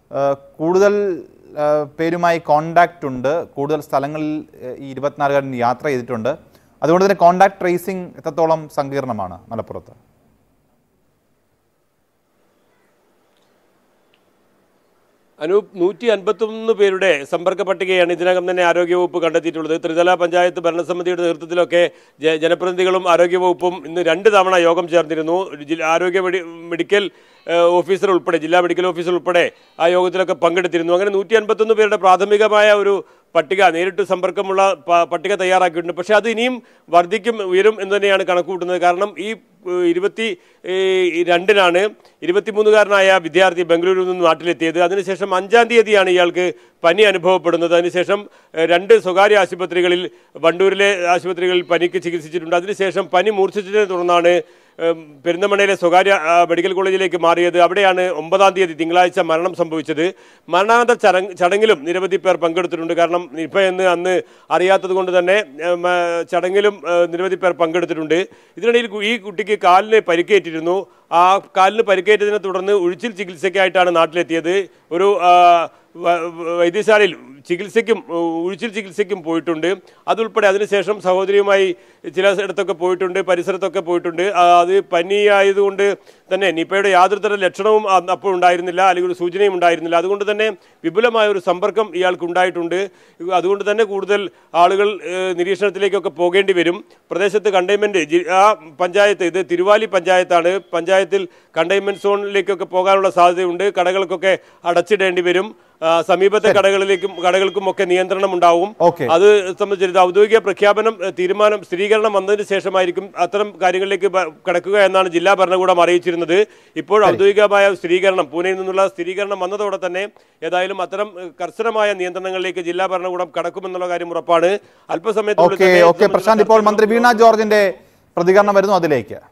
ഏഹ്, കൂടുതൽ ഏഹ്, പേരുമായി കോണ്ടാക്റ്റ് ഉണ്ട് കൂടുതൽ സ്ഥലങ്ങളിൽ ഏഹ്, ഈ ഇരുപത്തിനാലുകാരൻ യാത്ര ചെയ്തിട്ടുണ്ട് അതുകൊണ്ട് തന്നെ കോണ്ടാക്ട് ട്രേസിംഗ് എത്രത്തോളം സങ്കീർണമാണ് മലപ്പുറത്ത് അനൂപ് നൂറ്റി അൻപത്തൊന്ന് പേരുടെ സമ്പർക്ക പട്ടികയാണ് ഇതിനകം തന്നെ ആരോഗ്യവകുപ്പ് കണ്ടെത്തിയിട്ടുള്ളത് ത്രിതല പഞ്ചായത്ത് ഭരണസമിതിയുടെ നേതൃത്വത്തിലൊക്കെ ജ- ജനപ്രതിനിധികളും ആരോഗ്യവകുപ്പും ഇന്ന് രണ്ട് തവണ യോഗം ചേർന്നിരുന്നു ജില്ല- ആരോഗ്യ മെഡി- മെഡിക്കൽ ഏഹ്, ഓഫീസർ ഉൾപ്പെടെ ജില്ലാ മെഡിക്കൽ ഓഫീസർ ഉൾപ്പെടെ ആ യോഗത്തിലൊക്കെ പങ്കെടുത്തിരുന്നു അങ്ങനെ നൂറ്റി അൻപത്തൊന്ന് പേരുടെ പ്രാഥമികമായ ഒരു പട്ടിക നേരിട്ട് സമ്പർക്കമുള്ള പ- പട്ടിക തയ്യാറാക്കിയിട്ടുണ്ട് പക്ഷേ അത് ഇനിയും വർദ്ധിക്കും ഉയരും എന്ന് തന്നെയാണ് കണക്കുകൂട്ടുന്നത് കാരണം ഈ ഏഹ്, ഇരുപത്തി ഏഹ്, രണ്ടിനാണ് ഇരുപത്തിമൂന്നുകാരനായ വിദ്യാർത്ഥി ബംഗളൂരുവിൽ നിന്ന് നാട്ടിലെത്തിയത് അതിനുശേഷം അഞ്ചാം തീയതിയാണ് ഇയാൾക്ക് പനി അനുഭവപ്പെടുന്നത് അതിനുശേഷം ഏഹ്, രണ്ട് സ്വകാര്യ ആശുപത്രികളിൽ വണ്ടൂരിലെ ആശുപത്രികളിൽ പനിക്ക് ചികിത്സിച്ചിട്ടുണ്ട് അതിനുശേഷം പനി മൂർച്ഛിച്ചതിനെ തുടർന്നാണ് ഏഹ്, പെരിന്തമണ്ണയിലെ സ്വകാര്യ ആ, മെഡിക്കൽ കോളേജിലേക്ക് മാറിയത് അവിടെയാണ് ഒമ്പതാം തീയതി തിങ്കളാഴ്ച മരണം സംഭവിച്ചത് മരണാനന്തര ചടങ്ങ് ചടങ്ങിലും നിരവധി പേർ പങ്കെടുത്തിട്ടുണ്ട് കാരണം നിപ എന്ന് അന്ന് അറിയാത്തത് കൊണ്ട് തന്നെ ഏഹ്, മ, ചടങ്ങിലും ഏഹ്, നിരവധി പേർ പങ്കെടുത്തിട്ടുണ്ട് ഇതിനിടയിൽ കു- ഈ കുട്ടിക്ക് കാലിന് പരിക്കേറ്റിരുന്നു ആ കാലിന് പരിക്കേറ്റതിനെ തുടർന്ന് ഉഴിച്ചിൽ ചികിത്സയ്ക്കായിട്ടാണ് നാട്ടിലെത്തിയത് ഒരു ആ, വ- വ- വൈദ്യശാലയിൽ ചികിത്സയ്ക്കും ഉ- ഉഴിച്ചിൽ ചികിത്സയ്ക്കും പോയിട്ടുണ്ട് അതുൾപ്പെടെ അതിനുശേഷം സഹോദരിയുമായി ചില ഇടത്തൊക്കെ പോയിട്ടുണ്ട് പരിസരത്തൊക്കെ പോയിട്ടുണ്ട് ആ, അത് പനിയായതുകൊണ്ട് തന്നെ നിപ്പയുടെ യാതൊരു തരം ലക്ഷണവും അന്ന് അപ്പോൾ ഉണ്ടായിരുന്നില്ല അല്ലെങ്കിൽ ഒരു സൂചനയും ഉണ്ടായിരുന്നില്ല അതുകൊണ്ട് തന്നെ വിപുലമായ ഒരു സമ്പർക്കം ഇയാൾക്ക് ഉണ്ടായിട്ടുണ്ട് അതുകൊണ്ട് തന്നെ കൂടുതൽ ആളുകൾ ഏഹ്, നിരീക്ഷണത്തിലേക്കൊക്കെ പോകേണ്ടി വരും പ്രദേശത്ത് കണ്ടെയ്ൻമെന്റ് ജി- ആ പഞ്ചായത്ത് ഇത് തിരുവാലി പഞ്ചായത്താണ് പഞ്ചായത്തിൽ കണ്ടെയ്ൻമെന്റ് സോണിലേക്കൊക്കെ പോകാനുള്ള സാധ്യതയുണ്ട് കടകൾക്കൊക്കെ അടച്ചിടേണ്ടി വരും ആ, സമീപത്തെ കടകളിലേക്കും കടകൾക്കും ഒക്കെ നിയന്ത്രണം ഉണ്ടാവും ഓക്കെ. അത് സംബന്ധിച്ചിട്ട് ഔദ്യോഗിക പ്രഖ്യാപനം ഏഹ്, തീരുമാനം സ്ഥിരീകരണം വന്നതിന് ശേഷമായിരിക്കും അത്തരം കാര്യങ്ങളിലേക്ക് ബ- കടക്കുക എന്നാണ് ജില്ലാ ഭരണകൂടം അറിയിച്ചിരുന്നത് ഇപ്പോൾ ഔദ്യോഗികമായ സ്ഥിരീകരണം പൂനെയിൽ നിന്നുള്ള സ്ഥിരീകരണം വന്നതോടെ തന്നെ ഏതായാലും അത്തരം ഏഹ്, കർശനമായ നിയന്ത്രണങ്ങളിലേക്ക് ജില്ലാ ഭരണകൂടം കടക്കുമെന്നുള്ള കാര്യം ഉറപ്പാണ് അല്പസമയത്തുള്ളിൽ ഓക്കെ തന്നെ ഓക്കെ പ്രശാന്ത് ഇപ്പോൾ മന്ത്രി വീണ ജോർജിന്റെ പ്രതികരണം വരുന്നു അതിലേക്ക്